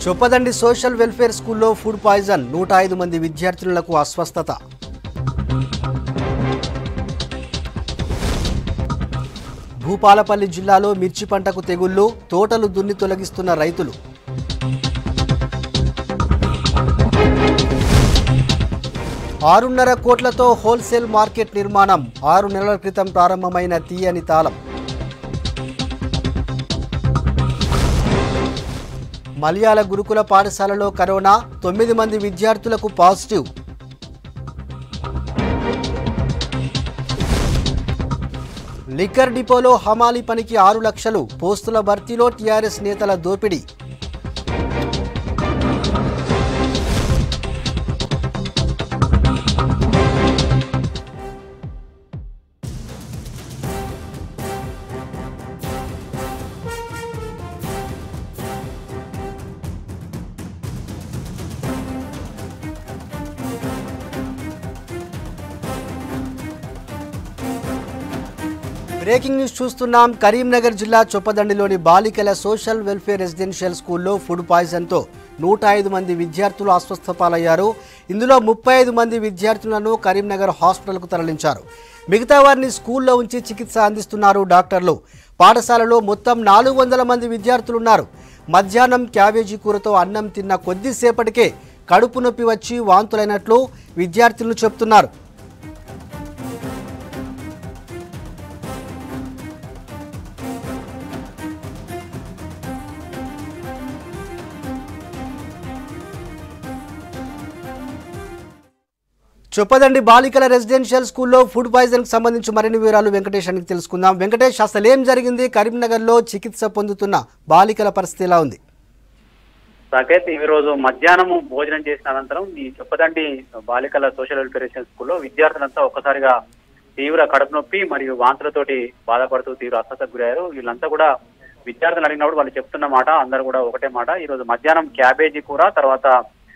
Choppadandi social welfare స్కూల్లో food poison నూట ఐదు మంది విద్యార్థినులకు అస్వస్థత భూపాలపల్లి జిల్లాలో మిర్చి పంటకు తెగుళ్లు తోటలు దున్ని తొలగిస్తున్న రైతులు ఆరున్నర కోట్లతో హోల్సేల్ మార్కెట్ నిర్మాణం ఆరు నెలల క్రితం ప్రారంభమైన తీయని తాళం మలయాళ గురుకుల పాఠశాలలో కరోనా తొమ్మిది మంది విద్యార్థులకు పాజిటివ్ లిక్కర్ డిపోలో హమాలి పనికి ఆరు లక్షలు పోస్టుల భర్తీలో టీఆర్ఎస్ నేతల దోపిడీ బ్రేకింగ్ న్యూస్ చూస్తున్నాం కరీంనగర్ జిల్లా చొప్పదండిలోని బాలికల సోషల్ వెల్ఫేర్ రెసిడెన్షియల్ స్కూల్లో ఫుడ్ పాయిజన్తో నూట ఐదు మంది విద్యార్థులు అస్వస్థ పాలయ్యారు ఇందులో ముప్పై ఐదు మంది విద్యార్థులను కరీంనగర్ హాస్పిటల్కు తరలించారు మిగతా వారిని స్కూల్లో ఉంచి చికిత్స అందిస్తున్నారు డాక్టర్లు పాఠశాలలో మొత్తం నాలుగు వందల మంది విద్యార్థులున్నారు మధ్యాహ్నం క్యాబేజీ కూరతో అన్నం తిన్న కొద్దిసేపటికే కడుపు నొప్పి వచ్చి వాంతులైనట్లు విద్యార్థులు చెప్తున్నారు చొప్పదండి బాలికల రెసిడెన్షియల్ స్కూల్లో ఫుడ్ పాయిజన్కి సంబంధించి మరిన్ని వివరాలు వెంకటేష్ అనికి తెలుసుకుందాం వెంకటేష్ అసలు ఏం జరిగింది కరీంనగర్లో చికిత్స పొందుతున్న బాలికల పరిస్థితి ఎలా ఉంది సాకేత్ ఈ రోజు మధ్యాహ్నం భోజనం చేసిన అనంతరం ఈ చెప్పదండి బాలికల సోషల్ వెల్ఫేర్ స్కూల్లో విద్యార్థులంతా ఒక్కసారిగా తీవ్ర కడుపు నొప్పి మరియు వాంతులతోటి బాధపడుతూ తీవ్ర అస్వస్థకు గురయ్యారు వీళ్ళంతా కూడా విద్యార్థులు అడిగినప్పుడు వాళ్ళు చెప్తున్న మాట అందరూ కూడా ఒకటే మాట ఈ రోజు మధ్యాహ్నం క్యాబేజీ కూర తర్వాత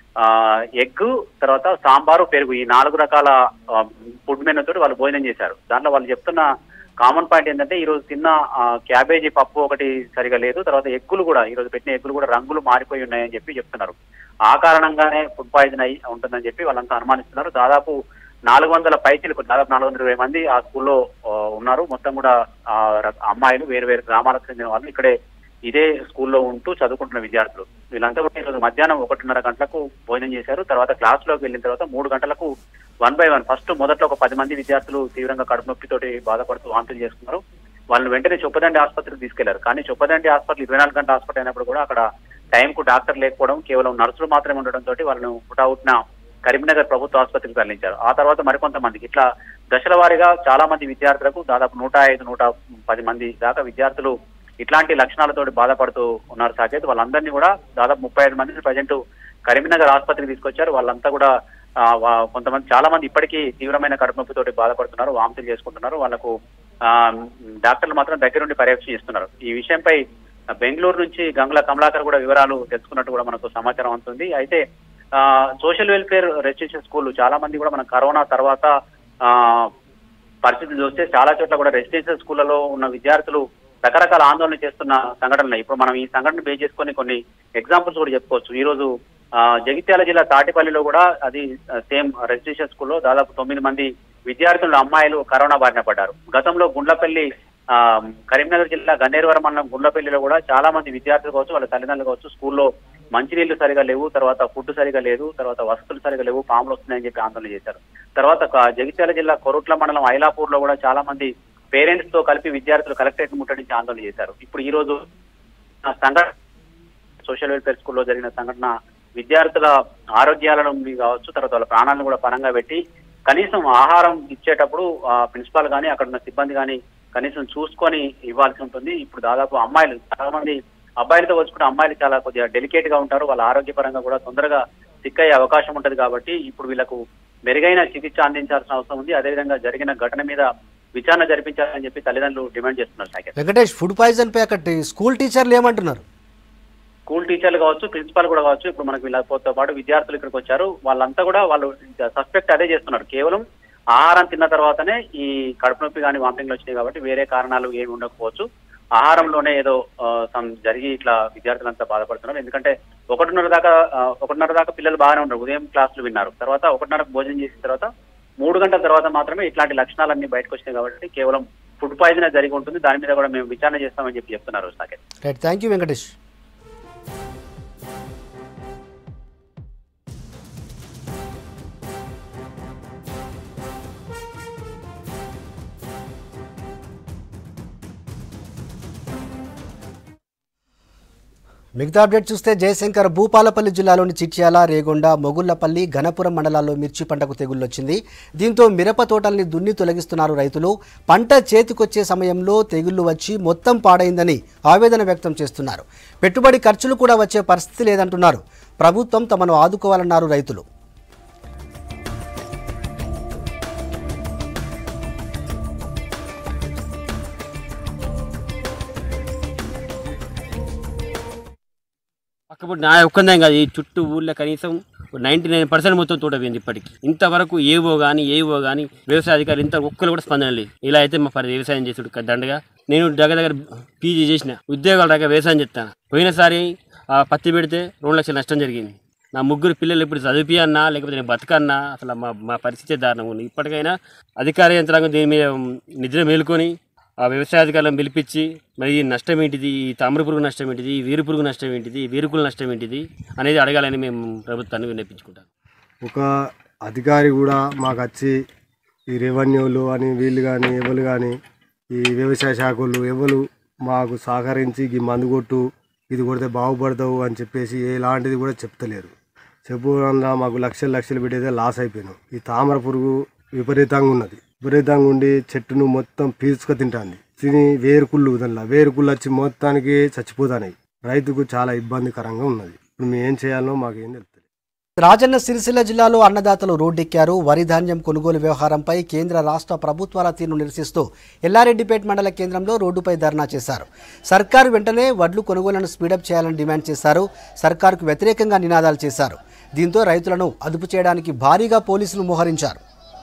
ఎగ్ తర్వాత సాంబారు పెరుగు ఈ నాలుగు రకాల ఫుడ్ మెనూ తోటి వాళ్ళు భోజనం చేశారు దాంట్లో వాళ్ళు చెప్తున్న కామన్ పాయింట్ ఏంటంటే ఈ రోజు తిన్న ఆ, క్యాబేజీ పప్పు ఒకటి సరిగా లేదు తర్వాత ఎగ్గులు కూడా ఈ రోజు పెట్టిన ఎగ్గులు కూడా రంగులు మారిపోయి ఉన్నాయని చెప్పి చెప్తున్నారు ఆ కారణంగానే ఫుడ్ పాయిజన్ అయి ఉంటుందని చెప్పి వాళ్ళంతా అనుమానిస్తున్నారు దాదాపు నాలుగు వందల పైచీలకు దాదాపు నాలుగు వందల ఇరవై మంది ఆ స్కూల్లో ఆ, ఉన్నారు మొత్తం కూడా ఆ, ర- అమ్మాయిలు వేరు వేరు గ్రామాలకు చెందిన వాళ్ళు ఇక్కడే ఇదే స్కూల్లో ఉంటూ చదువుకుంటున్న విద్యార్థులు వీళ్ళంతా కూడా ఈరోజు మధ్యాహ్నం ఒకటిన్నర గంటలకు భోజనం చేశారు తర్వాత క్లాస్ లోకి వెళ్ళిన తర్వాత మూడు గంటలకు వన్ బై వన్ ఫస్ట్ మొదట్లో ఒక పది మంది విద్యార్థులు తీవ్రంగా కడుపు నొప్పితోటి బాధపడుతూ వాంతులు చేసుకున్నారు వాళ్ళని వెంటనే చొప్పదండి ఆసుపత్రికి తీసుకెళ్లారు కానీ చొప్పదండి హాస్పిటల్ ఇరవై నాలుగు గంటల హాస్పిటల్ అయినప్పుడు కూడా అక్కడ టైం కు డాక్టర్ లేకపోవడం కేవలం నర్సులు మాత్రమే ఉండడం తోటి వాళ్ళను పుటావుట్న కరీంనగర్ ప్రభుత్వ ఆసుపత్రికి తరలించారు ఆ తర్వాత మరికొంతమందికి ఇట్లా దశల వారీగా చాలా మంది విద్యార్థులకు దాదాపు నూట ఐదు నూట పది మంది దాకా విద్యార్థులు ఇట్లాంటి లక్షణాలతోటి బాధపడుతూ ఉన్నారు సాకేత్ వాళ్ళందరినీ కూడా దాదాపు ముప్పై ఐదు మందిని ప్రజెంట్ కరీంనగర్ ఆసుపత్రికి తీసుకొచ్చారు వాళ్ళంతా కూడా ఆ, వా- కొంతమంది చాలా మంది ఇప్పటికీ తీవ్రమైన కడుపు నొప్పితోటి బాధపడుతున్నారు వాంతులు చేసుకుంటున్నారు వాళ్ళకు ఆ, డాక్టర్లు మాత్రం దగ్గరుండి పర్యవేక్షిస్తున్నారు ఈ విషయంపై బెంగళూరు నుంచి గంగుల కమలాకర్ కూడా వివరాలు తెలుసుకున్నట్టు కూడా మనకు సమాచారం అందుతుంది అయితే ఆ, సోషల్ వెల్ఫేర్ రెసిడెన్షియల్ స్కూల్ చాలా మంది కూడా మన కరోనా తర్వాత ఆ, పరిస్థితులు చూస్తే చాలా చోట్ల కూడా రెసిడెన్షియల్ స్కూళ్లలో ఉన్న విద్యార్థులు రకరకాల ఆందోళన చేస్తున్న సంఘటనలు ఇప్పుడు మనం ఈ సంఘటన బేస్ చేసుకొని కొన్ని ఎగ్జాంపుల్స్ కూడా చెప్పుకోవచ్చు ఈ రోజు ఆ, జగిత్యాల జిల్లా తాటిపల్లిలో కూడా అది సేమ్ రెసిడెన్షియల్ స్కూల్లో దాదాపు తొమ్మిది మంది విద్యార్థులు అమ్మాయిలు కరోనా బారిన పడ్డారు గతంలో గుండ్లపల్లి ఆ, కరీంనగర్ జిల్లా గన్నేరువరం మండలం గుండ్లపల్లిలో కూడా చాలా మంది విద్యార్థులు కావచ్చు వాళ్ళ తల్లిదండ్రులు కావచ్చు స్కూల్లో మంచినీళ్లు సరిగా లేవు తర్వాత ఫుడ్ సరిగా లేదు తర్వాత వసతులు సరిగా లేవు పాములు వస్తున్నాయని చెప్పి ఆందోళన చేశారు తర్వాత క- జగిత్యాల జిల్లా కొరుట్ల మండలం ఐలాపూర్ లో కూడా చాలా మంది పేరెంట్స్ తో కలిపి విద్యార్థులు కలెక్టరేట్ ముట్టడించి ఆందోళన చేశారు ఇప్పుడు ఈ రోజు ఆ సంఘటన సోషల్ వెల్ఫేర్ స్కూల్లో జరిగిన సంఘటన విద్యార్థుల ఆరోగ్యాలను కావచ్చు తర్వాత వాళ్ళ ప్రాణాలను కూడా పరంగా పెట్టి కనీసం ఆహారం ఇచ్చేటప్పుడు ప్రిన్సిపాల్ గానీ అక్కడ ఉన్న సిబ్బంది గానీ కనీసం చూసుకొని ఇవ్వాల్సి ఉంటుంది ఇప్పుడు దాదాపు అమ్మాయిలు చాలా మంది అబ్బాయిలతో వచ్చుకుంటే అమ్మాయిలు చాలా కొద్దిగా డెలికేట్ గా ఉంటారు వాళ్ళ ఆరోగ్యపరంగా కూడా తొందరగా సిక్ అయ్యే అవకాశం ఉంటది కాబట్టి ఇప్పుడు వీళ్ళకు మెరుగైన చికిత్స అందించాల్సిన అవసరం ఉంది అదేవిధంగా జరిగిన ఘటన మీద విచారణ జరిపించాలని చెప్పి తల్లిదండ్రులు డిమాండ్ చేస్తున్నారు సాకేత్ వెంకటేష్ ఫుడ్ పాయిజన్ పై అక్కడ స్కూల్ టీచర్లు ఏమంటున్నారు స్కూల్ టీచర్లు కావచ్చు ప్రిన్సిపాల్ కూడా కావచ్చు ఇప్పుడు మనకు వీళ్ళతో పాటు విద్యార్థులు ఇక్కడికి వచ్చారు వాళ్ళంతా కూడా వాళ్ళు సస్పెక్ట్ అదే చేస్తున్నారు కేవలం ఆహారం తిన్న తర్వాతనే ఈ కడుపు నొప్పి కానీ వామిటింగ్లు వచ్చినాయి కాబట్టి వేరే కారణాలు ఏమి ఉండకపోవచ్చు ఆహారంలోనే ఏదో ఆ, some జరిగి ఇట్లా విద్యార్థులంతా బాధపడుతున్నారు ఎందుకంటే ఒకటిన్నర దాకా ఆ, ఒకటిన్నర దాకా పిల్లలు బాగానే ఉన్నారు ఉదయం క్లాసులు విన్నారు తర్వాత ఒకటిన్నరకు భోజనం చేసిన తర్వాత మూడు గంటల తర్వాత మాత్రమే ఇట్లాంటి లక్షణాలన్నీ బయటకు వచ్చినాయి కాబట్టి కేవలం ఫుడ్ పాయిజన్ జరిగి ఉంటుంది దాని మీద కూడా మేము విచారణ చేస్తామని చెప్పి చెప్తున్నారు Saketh right thank you Venkatesh మిగతా అప్డేట్ చూస్తే జయశంకర్ భూపాలపల్లి జిల్లాలోని చిట్యాల రేగొండ మొగుళ్లపల్లి ఘనపురం మండలాల్లో మిర్చి పంటకు తెగుళ్ళొచ్చింది దీంతో మిరప తోటల్ని దున్ని తొలగిస్తున్నారు రైతులు పంట చేతికొచ్చే సమయంలో తెగుళ్లు వచ్చి మొత్తం పాడైందని ఆవేదన వ్యక్తం చేస్తున్నారు పెట్టుబడి ఖర్చులు కూడా వచ్చే పరిస్థితి లేదంటున్నారు ప్రభుత్వం తమను ఆదుకోవాలన్నారు రైతులు పక్కపొట్టి నా ఒక్కందేం కాదు ఈ చుట్టూ ఊళ్ళో కనీసం నైంటీ నైన్ పర్సెంట్ మొత్తం తోట పోయింది ఇప్పటికి ఇంతవరకు ఏవో కానీ ఏవో కానీ వ్యవసాయ అధికారులు ఇంత ఒక్కరు కూడా స్పందన లేదు ఇలా అయితే మా పరి వ్యవసాయం చేసుడు క- దండగా నేను దగ్గర దగ్గర పీజీ చేసిన ఉద్యోగాల దగ్గర వ్యవసాయం చెప్తాను పోయినసారి ఆ పత్తి పెడితే రెండు లక్షల నష్టం జరిగింది నా ముగ్గురు పిల్లలు ఇప్పుడు చదివియన్నా లేకపోతే నేను బతకన్నా అసలు మా మా పరిస్థితి దారుణంగా ఉంది ఇప్పటికైనా అధికార యంత్రాంగం దీని మీద నిద్ర మేలుకొని ఆ వ్యవసాయ అధికారులను పిలిపించి మరి ఈ నష్టం ఏంటిది ఈ తామర పురుగు నష్టం ఏంటిది ఈ వీరు పురుగు నష్టం ఏంటిది ఈ వీరుకుల నష్టం ఏంటిది అనేది అడగాలని మేము ప్రభుత్వాన్ని విన్నపించుకుంటాం ఒక అధికారి కూడా మాకు వచ్చి ఈ రెవెన్యూలు అని వీళ్ళు కానీ ఎవరు కానీ ఈ వ్యవసాయ శాఖలు ఎవరు మాకు సహకరించి ఈ మందు కొట్టు ఇది కొడితే బాగుపడతావు అని చెప్పేసి ఎలాంటిది కూడా చెప్తలేరు చెప్పుకున్నా మాకు లక్షలు లక్షలు పెట్టేదే లాస్ అయిపోయినాం ఈ తామర పురుగు విపరీతంగా ఉన్నది విపరీతంగా ఉండి చెట్టును మొత్తం పీల్చుక తింటాంది తిని వేరుకుళ్ళు దానిలో వేరుకుళ్ళు వచ్చి మొత్తానికి చచ్చిపోతాయి రైతుకు చాలా ఇబ్బందికరంగా ఉన్నది ఇప్పుడు మేము ఏం చేయాలో మాకు ఏం తెలుస్తుంది రాజన్న సిరిసిల్ల జిల్లాలో అన్నదాతలు రోడ్డెక్కారు వరి ధాన్యం కొనుగోలు వ్యవహారంపై కేంద్ర రాష్ట్ర ప్రభుత్వాల తీరును నిరసిస్తూ ఎల్లారెడ్డిపేట మండల కేంద్రంలో రోడ్డుపై ధర్నా చేశారు సర్కారు వెంటనే వడ్లు కొనుగోలును స్పీడప్ చేయాలని డిమాండ్ చేశారు సర్కారుకు వ్యతిరేకంగా నినాదాలు చేశారు దీంతో రైతులను అదుపు చేయడానికి భారీగా పోలీసులు మోహరించారు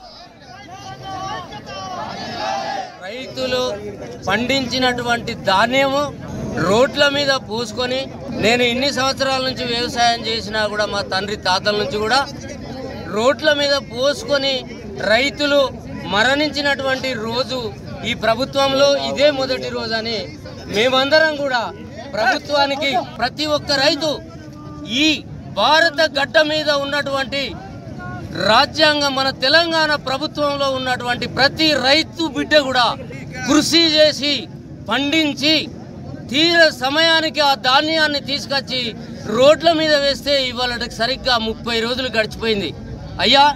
రైతులు పండించినటువంటి ధాన్యము రోడ్ల మీద పూసుకొని నేను ఇన్ని సంవత్సరాల నుంచి వ్యవసాయం చేసినా కూడా మా తండ్రి తాతల నుంచి కూడా రోడ్ల మీద పోసుకొని రైతులు మరణించినటువంటి రోజు ఈ ప్రభుత్వంలో ఇదే మొదటి రోజు అని మేమందరం కూడా ప్రభుత్వానికి ప్రతి ఒక్క రైతు ఈ భారత గడ్డ మీద ఉన్నటువంటి రాజ్యాంగం మన తెలంగాణ ప్రభుత్వంలో ఉన్నటువంటి ప్రతి రైతు బిడ్డ కూడా కృషి చేసి పండించి తీర సమయానికి ఆ ధాన్యాన్ని తీసుకొచ్చి రోడ్ల మీద వేస్తే ఇవాళ సరిగ్గా ముప్పై రోజులు గడిచిపోయింది అయ్యా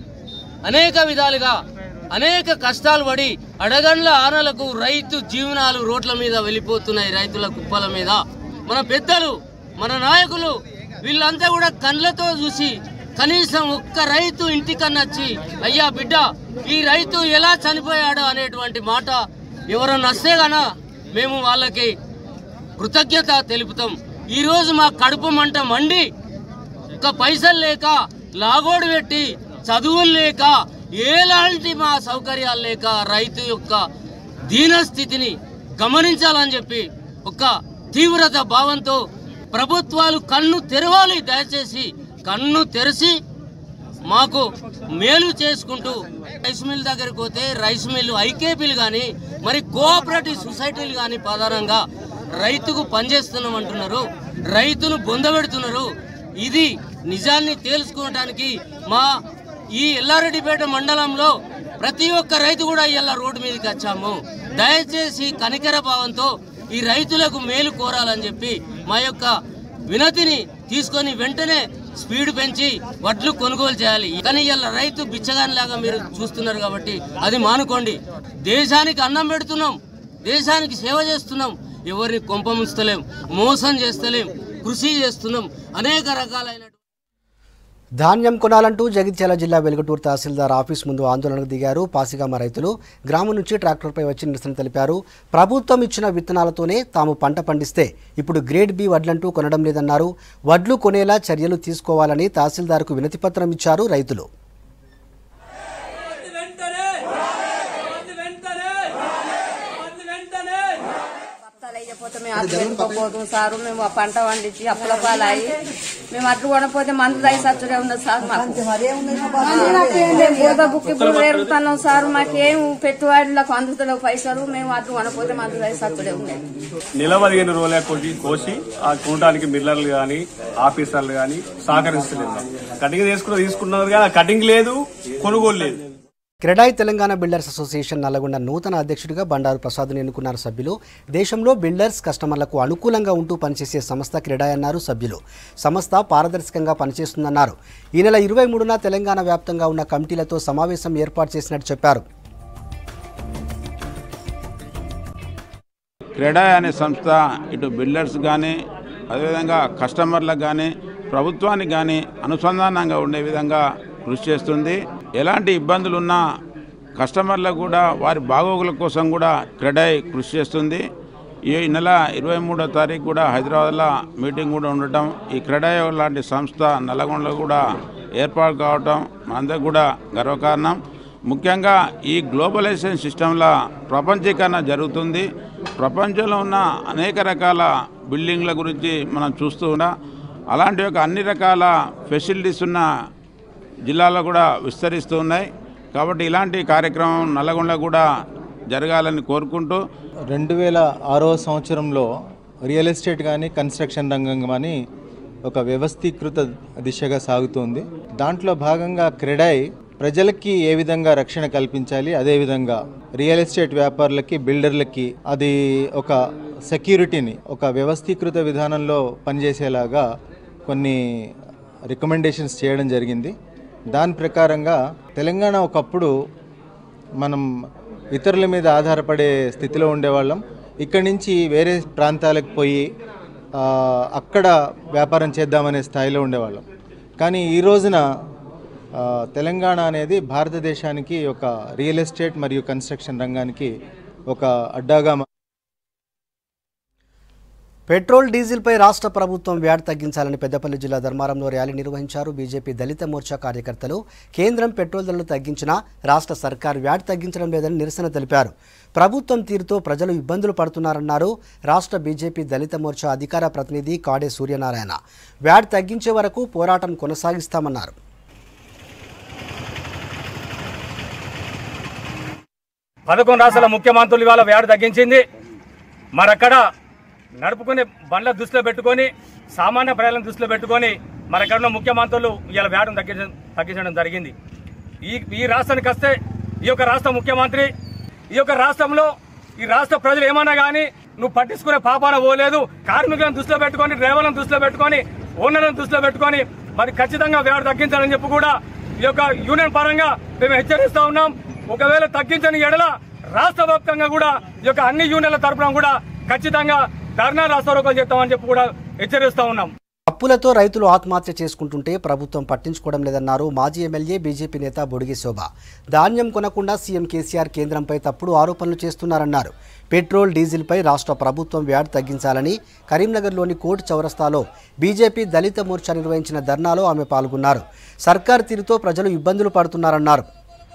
అనేక విధాలుగా అనేక కష్టాలు పడి అడగండ్ల ఆనలకు రైతు జీవనాలు రోడ్ల మీద వెళ్ళిపోతున్నాయి రైతుల కుప్పల మీద మన పెద్దలు మన నాయకులు వీళ్ళంతా కూడా కండ్లతో చూసి కనీసం ఒక్క రైతు ఇంటికన్నొచ్చి అయ్యా బిడ్డ ఈ రైతు ఎలా చనిపోయాడు అనేటువంటి మాట ఎవరన్నా వస్తే గాన మేము వాళ్ళకి కృతజ్ఞత తెలుపుతాం ఈరోజు మా కడుపు మంట మండి ఒక పైసలు లేక లాగోడు పెట్టి చదువులు లేక ఎలాంటి మా సౌకర్యాలు లేక రైతు యొక్క దీనస్థితిని గమనించాలని చెప్పి ఒక తీవ్రత భావంతో ప్రభుత్వాలు కన్ను తెరవాలి దయచేసి కన్ను తెరిచి మాకు మేలు చేసుకుంటూ రైస్ మిల్ దగ్గరికి పోతే రైస్ మిల్ ఐకేపీలు కానీ మరి కోఆపరేటివ్ సొసైటీలు కానీ ప్రధానంగా రైతుకు పనిచేస్తున్నాం అంటున్నారు రైతును బొందబెడుతున్నారు ఇది నిజాన్ని తేల్చుకోవడానికి మా ఈ ఎల్లారెడ్డిపేట మండలంలో ప్రతి ఒక్క రైతు కూడా ఇలా రోడ్డు మీదకి వచ్చాము దయచేసి కనికర భావంతో ఈ రైతులకు మేలు కోరాలని చెప్పి మా యొక్క వినతిని తీసుకొని వెంటనే స్పీడ్ పెంచి వడ్లు కొనుగోలు చేయాలి కానీ ఇలా రైతు బిచ్చగానిలాగా మీరు చూస్తున్నారు కాబట్టి అది మానుకోండి దేశానికి అన్నం పెడుతున్నాం దేశానికి సేవ చేస్తున్నాం ఎవరిని కొంప ముంచలేం మోసం చేస్తలేం కృషి చేస్తున్నాం అనేక రకాలైన ధాన్యం కొనాలంటూ జగిత్యాల జిల్లా వెలుగటూరు తహసీల్దార్ ఆఫీస్ ముందు ఆందోళనకు దిగారు పాసిగామ రైతులు గ్రామం నుంచి ట్రాక్టర్పై వచ్చి నిరసన తెలిపారు ప్రభుత్వం ఇచ్చిన విత్తనాలతోనే తాము పంట పండిస్తే ఇప్పుడు గ్రేడ్ బి వడ్లంటూ కొనడం లేదన్నారు వడ్లు కొనేలా చర్యలు తీసుకోవాలని తహసీల్దార్కు వినతిపత్రం ఇచ్చారు రైతులు వెంటనే వెంటనే వెంటనే మేము అట్లు పెట్టుకోపోతాం సారు మేము ఆ పంట పండించి అప్పుల పాలాయి మేము అట్లు కొనపోతే మందు దయ సచ్చుడే ఉన్నది సార్ మాకు మేము బురద బుక్కి బురద ఎరుగుతున్నాం సార్ మాకేం పెట్టుబడులకు అందుతలేవు పైసలు మేము అట్లు కొనపోతే మందు దయ సచ్చుడే ఉన్నాయి నెల పదిహేను రోజుల కొద్ది కోసి ఆ కూటానికి మిల్లర్లు గాని ఆఫీసర్లు గాని సహకరిస్తలేదు కటింగ్ తీసుకున్న తీసుకున్నారు కానీ ఆ కటింగ్ లేదు కొనుగోలు లేదు క్రెడాయ్ తెలంగాణ బిల్డర్స్ అసోసియేషన్ నల్లగొండ నూతన అధ్యక్షుడిగా బండారు ప్రసాద్ను ఎన్నుకున్నారు సభ్యులు దేశంలో బిల్డర్స్ కస్టమర్లకు అనుకూలంగా ఉంటూ పనిచేసే సంస్థ క్రెడాయ్ అన్నారు సభ్యులు సంస్థ పారదర్శకంగా పనిచేస్తుందన్నారు ఈ నెల ఇరవై మూడున తెలంగాణ వ్యాప్తంగా ఉన్న కమిటీలతో సమావేశం ఏర్పాటు చేసినట్టు చెప్పారు క్రెడాయ్ అనే సంస్థ ఇటు బిల్డర్స్ కానీ అదేవిధంగా కస్టమర్లకు కానీ ప్రభుత్వానికి కానీ అనుసంధానంగా ఉండే విధంగా కృషి చేస్తుంది ఎలాంటి ఇబ్బందులు ఉన్నా కస్టమర్లకు కూడా వారి బాగోగుల కోసం కూడా క్రెడాయ్ కృషి చేస్తుంది ఈ నెల ఇరవై మూడో తారీఖు కూడా హైదరాబాద్లో మీటింగ్ కూడా ఉండటం ఈ క్రెడాయ్ లాంటి సంస్థ నల్లగొండలో కూడా ఏర్పాటు కావటం మనందరికి కూడా గర్వకారణం ముఖ్యంగా ఈ గ్లోబలైజేషన్ సిస్టంలో ప్రపంచీకరణ జరుగుతుంది ప్రపంచంలో ఉన్న అనేక రకాల బిల్డింగ్ల గురించి మనం చూస్తూ ఉన్నాం అలాంటి యొక్క అన్ని రకాల ఫెసిలిటీస్ ఉన్న జిల్లాలో కూడా విస్తరిస్తూ ఉన్నాయి కాబట్టి ఇలాంటి కార్యక్రమం నల్లగొండ కూడా జరగాలని కోరుకుంటూ రెండు వేల ఆరో సంవత్సరంలో రియల్ ఎస్టేట్ కానీ కన్స్ట్రక్షన్ రంగం కానీ ఒక వ్యవస్థీకృత దిశగా సాగుతోంది దాంట్లో భాగంగా క్రెడాయ్ ప్రజలకి ఏ విధంగా రక్షణ కల్పించాలి అదేవిధంగా రియల్ ఎస్టేట్ వ్యాపారులకి బిల్డర్లకి అది ఒక సెక్యూరిటీని ఒక వ్యవస్థీకృత విధానంలో పనిచేసేలాగా కొన్ని రికమెండేషన్స్ చేయడం జరిగింది దాని ప్రకారంగా తెలంగాణ ఒకప్పుడు మనం ఇతరుల మీద ఆధారపడే స్థితిలో ఉండేవాళ్ళం ఇక్కడి నుంచి వేరే ప్రాంతాలకు పోయి ఆ, అక్కడ వ్యాపారం చేద్దామనే స్థాయిలో ఉండేవాళ్ళం కానీ ఈ రోజున ఆ, తెలంగాణ అనేది భారతదేశానికి ఒక రియల్ ఎస్టేట్ మరియు కన్స్ట్రక్షన్ రంగానికి ఒక అడ్డాగా మా- పెట్రోల్ డీజిల్పై రాష్ట్ర ప్రభుత్వం వ్యాట్ తగ్గించాలని పెద్దపల్లి జిల్లా ధర్మారంలో ర్యాలీ నిర్వహించారు బీజేపీ దళిత మోర్చా కార్యకర్తలు కేంద్రం పెట్రోల్ ధరలు తగ్గించినా రాష్ట్ర సర్కార్ వ్యాట్ తగ్గించడం లేదని నిరసన తెలిపారు ప్రభుత్వం తీరుతో ప్రజలు ఇబ్బందులు పడుతున్నారన్నారు రాష్ట్ర బీజేపీ దళిత మోర్చా అధికార ప్రతినిధి కాడే సూర్యనారాయణ వ్యాట్ తగ్గించే వరకు పోరాటం కొనసాగిస్తామన్నారు పదకొండు రాష్ట్రాల ముఖ్యమంత్రులు ఇవాళ వ్యాడు తగ్గించింది మరక్కడ నడుపుకునే బండ్ల దృష్టిలో పెట్టుకొని సామాన్య ప్రజలను దృష్టిలో పెట్టుకొని మరక్కడ ఉన్న ముఖ్యమంత్రులు ఇవాళ వ్యాడును తగ్గించడం తగ్గించడం జరిగింది ఈ ఈ రాష్ట్రానికి వస్తే ఈ యొక్క రాష్ట్ర ముఖ్యమంత్రి ఈ యొక్క రాష్ట్రంలో ఈ రాష్ట్ర ప్రజలు ఏమన్నా కానీ నువ్వు పట్టించుకునే పాపాన పోలేదు కార్మికులను దృష్టిలో పెట్టుకొని డ్రైవర్లను దృష్టిలో పెట్టుకొని ఓనర్లను దృష్టిలో పెట్టుకొని మరి ఖచ్చితంగా వ్యాడు తగ్గించాలని చెప్పి కూడా ఈ యొక్క యూనియన్ పరంగా మేము హెచ్చరిస్తా ఉన్నాం ఒకవేళ తగ్గించని ఎడల రాష్ట్ర వ్యాప్తంగా కూడా ఈ యొక్క అన్ని యూనియన్ల తరపున కూడా ఖచ్చితంగా ధర్నా రాస్తారోకలు చేస్తామని చెప్పి కూడా హెచ్చరిస్తా ఉన్నాం అప్పులతో రైతులు ఆత్మహత్య చేసుకుంటుంటే ప్రభుత్వం పట్టించుకోవడం లేదన్నారు మాజీ ఎమ్మెల్యే బీజేపీ నేత బొడిగి శోభ ధాన్యం కొనకుండా సీఎం కేసీఆర్ కేంద్రంపై తప్పుడు ఆరోపణలు చేస్తున్నారన్నారు పెట్రోల్ డీజిల్పై రాష్ట్ర ప్రభుత్వం వ్యాట్ తగ్గించాలని కరీంనగర్లోని కోర్టు చౌరస్తాలో బీజేపీ దళిత మోర్చా నిర్వహించిన ధర్నాలో ఆమె పాల్గొన్నారు సర్కార్ తీరుతో ప్రజలు ఇబ్బందులు పడుతున్నారన్నారు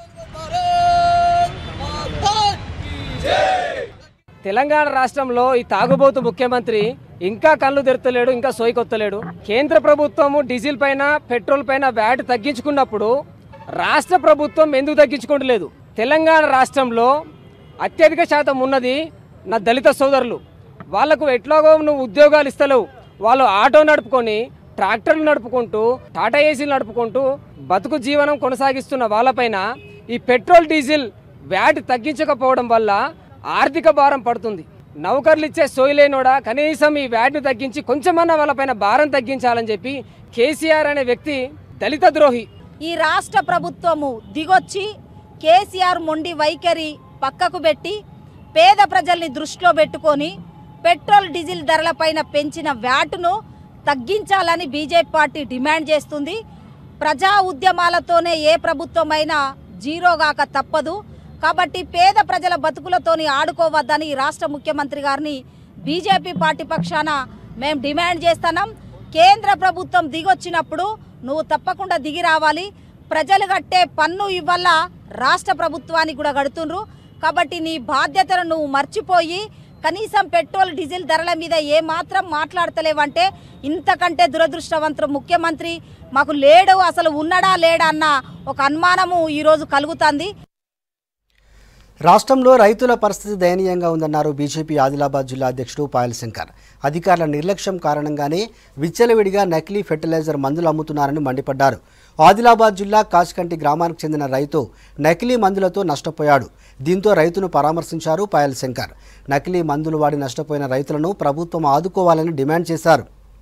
తెలంగాణ రాష్ట్రంలో ఈ తాగుబోతు ముఖ్యమంత్రి ఇంకా కళ్ళు తెరతలేడు ఇంకా సోయికొత్తలేడు కేంద్ర ప్రభుత్వము డీజిల్ పైన పెట్రోల్ పైన వ్యాట్ తగ్గించుకున్నప్పుడు రాష్ట్ర ప్రభుత్వం ఎందుకు తగ్గించుకోవట్లేదు తెలంగాణ రాష్ట్రంలో అత్యధిక శాతం ఉన్నది నా దళిత సోదరులు వాళ్లకు ఎట్లాగో నువ్వు ఉద్యోగాలు ఇస్తలేవు వాళ్ళు ఆటో నడుపుకొని ట్రాక్టర్లు నడుపుకుంటూ టాటా ఏసీలు నడుపుకుంటూ బతుకు జీవనం కొనసాగిస్తున్న వాళ్ళపైన ఈ పెట్రోల్ డీజిల్ వ్యాట్ తగ్గించకపోవడం వల్ల ఆర్థిక భారం పడుతుంది నౌకర్లు ఇచ్చే సోయిలేనోడా కనీసం ఈ వ్యాట్ను తగ్గించి కొంచెమన్నా వాళ్ళపైన భారం తగ్గించాలని చెప్పి కేసీఆర్ అనే వ్యక్తి దళిత ద్రోహి ఈ రాష్ట్ర ప్రభుత్వము దిగొచ్చి కేసీఆర్ మొండి వైఖరి పక్కకు పెట్టి పేద ప్రజల్ని దృష్టిలో పెట్టుకొని పెట్రోల్ డీజిల్ ధరలపైన పెంచిన వ్యాటును తగ్గించాలని బీజేపీ పార్టీ డిమాండ్ చేస్తుంది ప్రజా ఉద్యమాలతోనే ఏ ప్రభుత్వమైనా జీరోగాక తప్పదు కాబట్టి పేద ప్రజల బతుకులతోని ఆడుకోవద్దని ఈ రాష్ట్ర ముఖ్యమంత్రి గారిని బీజేపీ పార్టీ పక్షాన మేము డిమాండ్ చేస్తున్నాం కేంద్ర ప్రభుత్వం దిగొచ్చినప్పుడు నువ్వు తప్పకుండా దిగి రావాలి ప్రజలు కట్టే పన్ను ఇవల్ల రాష్ట్ర ప్రభుత్వానికి కూడా కడుతుండ్రు కాబట్టి నీ బాధ్యతను నువ్వు మర్చిపోయి కనీసం పెట్రోల్ డీజిల్ ధరల మీద ఏ మాత్రం మాట్లాడతలేవంటే ఇంతకంటే దురదృష్టవంతుడు ముఖ్యమంత్రి మాకు లేడు అసలు ఉన్నడా లేడా అన్న ఒక అనుమానము ఈరోజు కలుగుతుంది రాష్ట్రంలో రైతుల పరిస్థితి దయనీయంగా ఉందన్నారు బీజేపీ ఆదిలాబాద్ జిల్లా అధ్యక్షుడు పాయల్ శంకర్ అధికారుల నిర్లక్ష్యం కారణంగానే విచ్చలవిడిగా నకిలీ ఫెర్టిలైజర్ మందులు అమ్ముతున్నారని మండిపడ్డారు ఆదిలాబాద్ జిల్లా కాచికంటి గ్రామానికి చెందిన రైతు నకిలీ మందులతో నష్టపోయాడు దీంతో రైతును పరామర్శించారు పాయల్ శంకర్ నకిలీ మందులు వాడి నష్టపోయిన రైతులను ప్రభుత్వం ఆదుకోవాలని డిమాండ్ చేశారు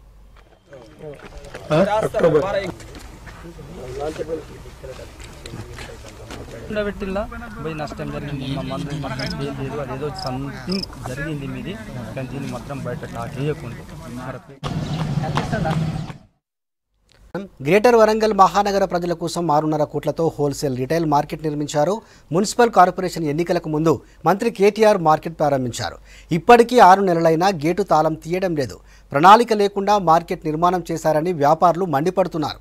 పెట్టిల్లా పోయి నష్టం జరిగింది మా మందు మాత్రం ఏం లేదు అదేదో సంథింగ్ జరిగింది మీది కానీ దీన్ని మాత్రం బయట టాక్ వేయకుండా గ్రేటర్ వరంగల్ మహానగర ప్రజల కోసం ఆరున్నర కోట్లతో హోల్సేల్ రిటైల్ మార్కెట్ నిర్మించారు మున్సిపల్ కార్పొరేషన్ ఎన్నికలకు ముందు మంత్రి కేటీఆర్ మార్కెట్ ప్రారంభించారు ఇప్పటికీ ఆరు నెలలైనా గేటు తాళం తీయడం లేదు ప్రణాళిక లేకుండా మార్కెట్ నిర్మాణం చేశారని వ్యాపారులు మండిపడుతున్నారు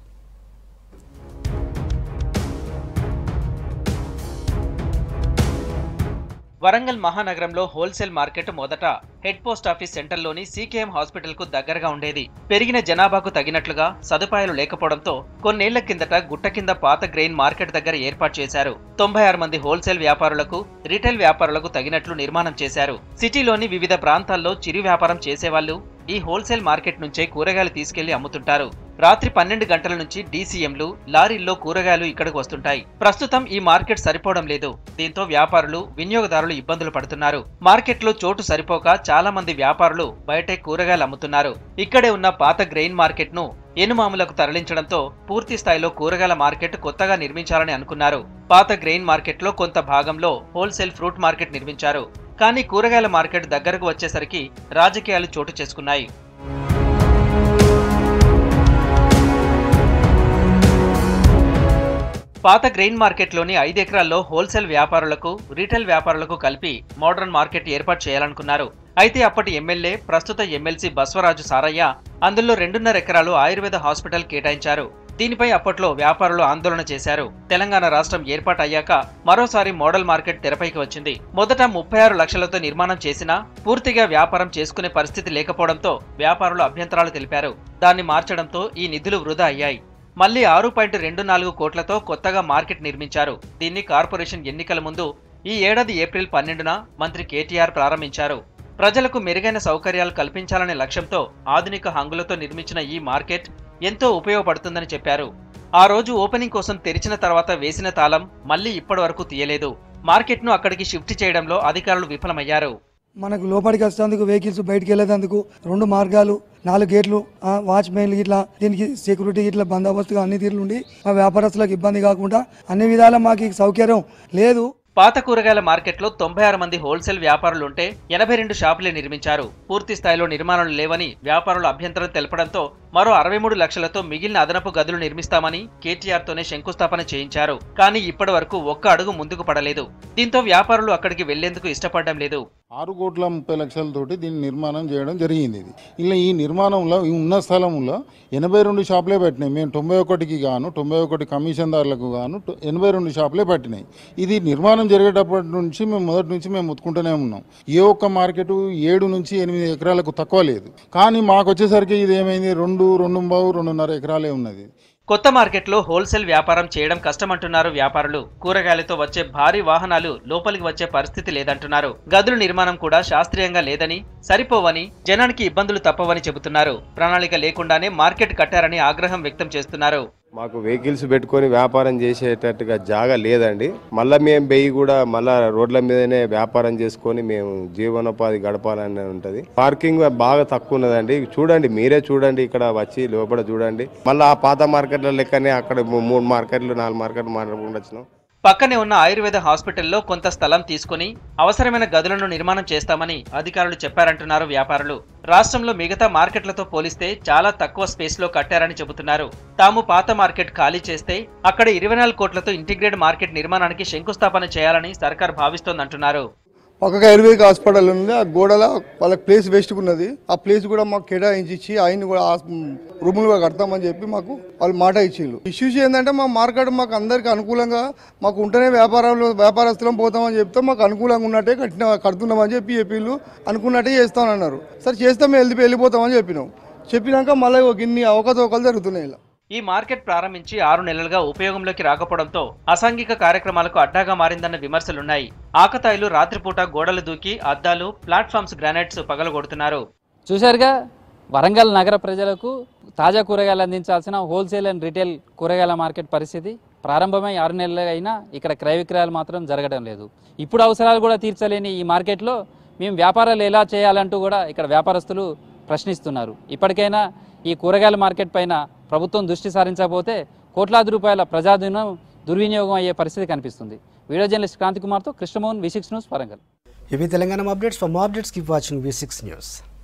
వరంగల్ మహానగరంలో హోల్సేల్ మార్కెట్ మొదట హెడ్ పోస్ట్ ఆఫీస్ సెంటర్లోని సీకేఎం హాస్పిటల్ కు దగ్గరగా ఉండేది పెరిగిన జనాభాకు తగినట్లుగా సదుపాయాలు లేకపోవడంతో కొన్నేళ్ల కిందట గుట్ట కింద పాత గ్రెయిన్ మార్కెట్ దగ్గర ఏర్పాటు చేశారు తొంభై ఆరు మంది హోల్సేల్ వ్యాపారులకు రిటైల్ వ్యాపారులకు తగినట్లు నిర్మాణం చేశారు సిటీలోని వివిధ ప్రాంతాల్లో చిరు వ్యాపారం చేసేవాళ్లు ఈ హోల్సేల్ మార్కెట్ నుంచే కూరగాయలు తీసుకెళ్లి అమ్ముతుంటారు రాత్రి పన్నెండు గంటల నుంచి డీసీఎంలు లారీల్లో కూరగాయలు ఇక్కడికి వస్తుంటాయి ప్రస్తుతం ఈ మార్కెట్ సరిపోవడం లేదు దీంతో వ్యాపారులు వినియోగదారులు ఇబ్బందులు పడుతున్నారు మార్కెట్లో చోటు సరిపోక చాలా మంది వ్యాపారులు బయటే కూరగాయలు అమ్ముతున్నారు ఇక్కడే ఉన్న పాత గ్రెయిన్ మార్కెట్ ను ఎనుమాములకు తరలించడంతో పూర్తి స్థాయిలో కూరగాయల మార్కెట్ కొత్తగా నిర్మించాలని అనుకున్నారు పాత గ్రెయిన్ మార్కెట్లో కొంత భాగంలో హోల్సేల్ ఫ్రూట్ మార్కెట్ నిర్మించారు కానీ కూరగాయల మార్కెట్ దగ్గరకు వచ్చేసరికి రాజకీయాలు చోటు చేసుకున్నాయి పాత గ్రెయిన్ మార్కెట్లోని ఐదు ఎకరాల్లో హోల్సేల్ వ్యాపారులకు రీటైల్ వ్యాపారులకు కలిపి మోడర్న్ మార్కెట్ ఏర్పాటు చేయాలనుకున్నారు అయితే అప్పటి ఎమ్మెల్యే ప్రస్తుత ఎమ్మెల్సీ బస్వరాజు సారయ్య అందులో రెండున్నర ఎకరాలు ఆయుర్వేద హాస్పిటల్ కేటాయించారు దీనిపై అప్పట్లో వ్యాపారులు ఆందోళన చేశారు తెలంగాణ రాష్ట్రం ఏర్పాటయ్యాక మరోసారి మోడల్ మార్కెట్ తెరపైకి వచ్చింది మొదట ముప్పై ఆరు లక్షలతో నిర్మాణం చేసినా పూర్తిగా వ్యాపారం చేసుకునే పరిస్థితి లేకపోవడంతో వ్యాపారులు అభ్యంతరాలు తెలిపారు దాన్ని మార్చడంతో ఈ నిధులు వృధా అయ్యాయి మళ్లీ ఆరు పాయింట్ రెండు నాలుగు కోట్లతో కొత్తగా మార్కెట్ నిర్మించారు దీన్ని కార్పొరేషన్ ఎన్నికల ముందు ఈ ఏడాది ఏప్రిల్ పన్నెండున మంత్రి కేటీఆర్ ప్రారంభించారు ప్రజలకు మెరుగైన సౌకర్యాలు కల్పించాలనే లక్ష్యంతో ఆధునిక హంగులతో నిర్మించిన ఈ మార్కెట్ ఎంతో ఉపయోగపడుతుందని చెప్పారు ఆ రోజు ఓపెనింగ్ కోసం తెరిచిన తర్వాత వేసిన తాళం మళ్లీ ఇప్పటి వరకు తీయలేదు మార్కెట్ను అక్కడికి షిఫ్ట్ చేయడంలో అధికారులు విఫలమయ్యారు మనకు లోపలికి వచ్చేందుకు వెహికల్స్ బయటికి వెళ్ళేందుకు రెండు మార్గాలు నాలుగు గేట్లు ఆ, వాచ్మెన్లు ఇట్లా దీనికి సెక్యూరిటీ ఇట్లా బందోబస్తుగా అన్ని తీరులు ఉండి మా వ్యాపారస్తులకు ఇబ్బంది కాకుండా అన్ని విధాలా మాకు ఈ సౌకర్యం లేదు పాత కూరగాయల మార్కెట్లో తొంభై ఆరు మంది హోల్సేల్ వ్యాపారులుంటే ఎనభై రెండు షాపులే నిర్మించారు పూర్తి స్థాయిలో నిర్మాణాలు లేవని వ్యాపారులు అభ్యంతరం తెలపడంతో మరో అరవై మూడు లక్షలతో మిగిలిన అదనపు గదులు నిర్మిస్తామని కేటీఆర్ తోనే శంకుస్థాపన చేయించారు కానీ ఇప్పటి వరకు ఒక్క అడుగు ముందుకు పడలేదు దీంతో వ్యాపారులు అక్కడికి వెళ్లేందుకు ఇష్టపడడం లేదు ఆరు కోట్ల ముప్పై లక్షలతోటి దీన్ని నిర్మాణం చేయడం జరిగింది ఇది ఇలా ఈ నిర్మాణంలో ఈ ఉన్న స్థలంలో ఎనభై రెండు షాపులే పెట్టినాయి మేము తొంభై ఒకటికి గాను తొంభై ఒకటి కమిషన్దారులకు గాను టు- ఎనభై రెండు షాపులే పట్టినాయి ఇది నిర్మాణం జరిగేటప్పటి నుంచి మేము మొదటి నుంచి మేము ముత్తుకుంటూనే ఉన్నాం ఏ ఒక్క మార్కెట్ ఏడు నుంచి ఎనిమిది ఎకరాలకు తక్కువ లేదు కానీ మాకు వచ్చేసరికి ఇది ఏమైంది రెండు రెండు బావు రెండున్నర ఎకరాలే ఉన్నది కొత్త మార్కెట్లో హోల్సేల్ వ్యాపారం చేయడం కష్టమంటున్నారు వ్యాపారులు కూరగాయలతో వచ్చే భారీ వాహనాలు లోపలికి వచ్చే పరిస్థితి లేదంటున్నారు గదుల నిర్మాణం కూడా శాస్త్రీయంగా లేదని సరిపోవని జనానికి ఇబ్బందులు తప్పవని చెబుతున్నారు ప్రణాళిక లేకుండానే మార్కెట్ కట్టారని ఆగ్రహం వ్యక్తం చేస్తున్నారు మాకు వెహికల్స్ పెట్టుకొని వ్యాపారం చేసేటట్టుగా జాగా లేదండి మళ్ళీ మేము బెయ్యి కూడా మళ్ళా రోడ్ల మీదనే వ్యాపారం చేసుకొని మేము జీవనోపాధి గడపాలని ఉంటుంది పార్కింగ్ బాగా తక్కువ ఉన్నదండి చూడండి మీరే చూడండి ఇక్కడ వచ్చి లోపల చూడండి మళ్ళీ ఆ పాత మార్కెట్ల లెక్కనే అక్కడ మూ- మూడు మార్కెట్లు నాలుగు మార్కెట్లు మాట్లాడుకుంటూ వచ్చినాం పక్కనే ఉన్న ఆయుర్వేద హాస్పిటల్లో కొంత స్థలం తీసుకుని అవసరమైన గదులను నిర్మాణం చేస్తామని అధికారులు చెప్పారంటున్నారు వ్యాపారులు రాష్ట్రంలో మిగతా మార్కెట్లతో పోలిస్తే చాలా తక్కువ స్పేస్ లో కట్టారని చెబుతున్నారు తాము పాత మార్కెట్ ఖాళీ చేస్తే అక్కడ ఇరవై నాలుగు కోట్లతో ఇంటిగ్రేటెడ్ మార్కెట్ నిర్మాణానికి శంకుస్థాపన చేయాలని సర్కార్ భావిస్తోందంటున్నారు పక్కగా ఆయుర్వేదిక్ హాస్పిటల్ ఉంది ఆ గోడల వాళ్ళకి ప్లేస్ వేస్ట్ ఉన్నది ఆ ప్లేస్ కూడా మాకు కేటాయించి ఇచ్చి ఆయన కూడా రూములుగా కడతామని చెప్పి మాకు వాళ్ళు మాట ఇచ్చిండ్రు ఇష్యూస్ ఏంటంటే మా మార్కెట్ మాకు అందరికి అనుకూలంగా మాకు ఉంటేనే వ్యాపారాలు వ్యాపారస్తులం పోతామని చెప్తే మాకు అనుకూలంగా ఉన్నట్టే కట్టిన కడుతున్నామని చెప్పి చెప్పిళ్ళు అనుకున్నట్టే చేస్తామన్నారు సరే చేస్తాం మేము వెళ్ళి వెళ్ళిపోతామని చెప్పినాం చెప్పినాక మళ్ళీ ఒక ఇన్ని అవకతవకలు జరుగుతున్నాయి ఇలా ఈ మార్కెట్ ప్రారంభించి ఆరు నెలలుగా ఉపయోగంలోకి రాకపోవడంతో అసాంఘిక కార్యక్రమాలకు అడ్డాగా మారిందన్న విమర్శలున్నాయి ఆకతాయిలు రాత్రిపూట గోడలు దూకి అద్దాలు ప్లాట్ఫామ్స్ గ్రానైట్స్ పగలగొడుతున్నారు చూశారుగా వరంగల్ నగర ప్రజలకు తాజా కూరగాయలు అందించాల్సిన హోల్సేల్ అండ్ రిటైల్ కూరగాయల మార్కెట్ పరిస్థితి ప్రారంభమై ఆరు నెలలు అయినా ఇక్కడ క్రయ విక్రయాలు మాత్రం జరగడం లేదు ఇప్పుడు అవసరాలు కూడా తీర్చలేని ఈ మార్కెట్లో మేము వ్యాపారాలు ఎలా చేయాలంటూ కూడా ఇక్కడ వ్యాపారస్తులు ప్రశ్నిస్తున్నారు ఇప్పటికైనా ఈ కూరగాయల మార్కెట్ పైన ప్రభుత్వం దృష్టి సారించకపోతే కోట్లాది రూపాయల ప్రజాధనం దుర్వినియోగం అయ్యే పరిస్థితి కనిపిస్తుంది వీడియో జర్నలిస్ట్ క్రాంతి కుమార్తో Krishnamohan V six news Warangal ఇవి Telangana updates for more updates keep watching V six news